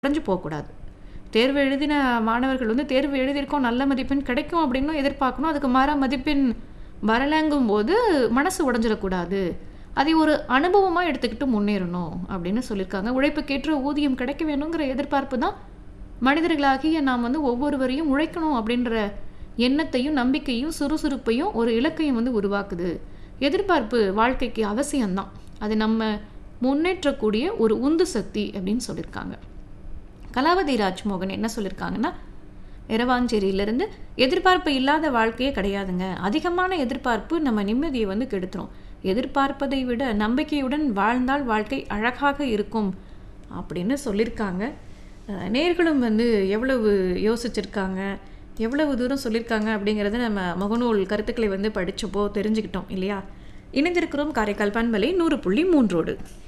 உடைஞ்சு போகக்கூடாது தேர்வு எழுதின மாணவர்கள் வந்து தேர்வு எழுதியிருக்கோம் நல்ல மதிப்பெண் கிடைக்கும் அப்படின்னு எதிர்பார்க்கணும் அதுக்கு மாறா மதிப்பெண் வரலைங்கும் போது மனசு உடஞ்சிடக்கூடாது அதை ஒரு அனுபவமாக எடுத்துக்கிட்டு முன்னேறணும் அப்படின்னு சொல்லியிருக்காங்க உழைப்புக்கேற்ற ஊதியம் கிடைக்க வேணுங்கிற எதிர்பார்ப்பு தான் மனிதர்களாகிய நாம் வந்து ஒவ்வொருவரையும் உழைக்கணும் அப்படின்ற எண்ணத்தையும் நம்பிக்கையும் சுறுசுறுப்பையும் ஒரு இலக்கையும் வந்து உருவாக்குது எதிர்பார்ப்பு வாழ்க்கைக்கு அவசியம்தான் அது நம்ம முன்னேற்றக்கூடிய ஒரு உந்து சக்தி அப்படின்னு சொல்லியிருக்காங்க கலாவதி ராஜ்மோகன் என்ன சொல்லியிருக்காங்கன்னா இரவாஞ்சேரியிலிருந்து எதிர்பார்ப்பு இல்லாத வாழ்க்கையே கிடையாதுங்க அதிகமான எதிர்பார்ப்பு நம்ம நிம்மதியை வந்து கெடுத்துரும் எதிர்பார்ப்பதை விட நம்பிக்கையுடன் வாழ்ந்தால் வாழ்க்கை அழகாக இருக்கும் அப்படின்னு சொல்லியிருக்காங்க அஹ் நேர்களும் வந்து எவ்வளவு யோசிச்சிருக்காங்க எவ்வளவு தூரம் சொல்லியிருக்காங்க அப்படிங்கிறத நம்ம முகநூல் கருத்துக்களை வந்து படித்தப்போ தெரிஞ்சுக்கிட்டோம் இல்லையா இணைந்திருக்கிறோம் காரைக்கால் பண்பலை நூறு புள்ளி மூன்றோடு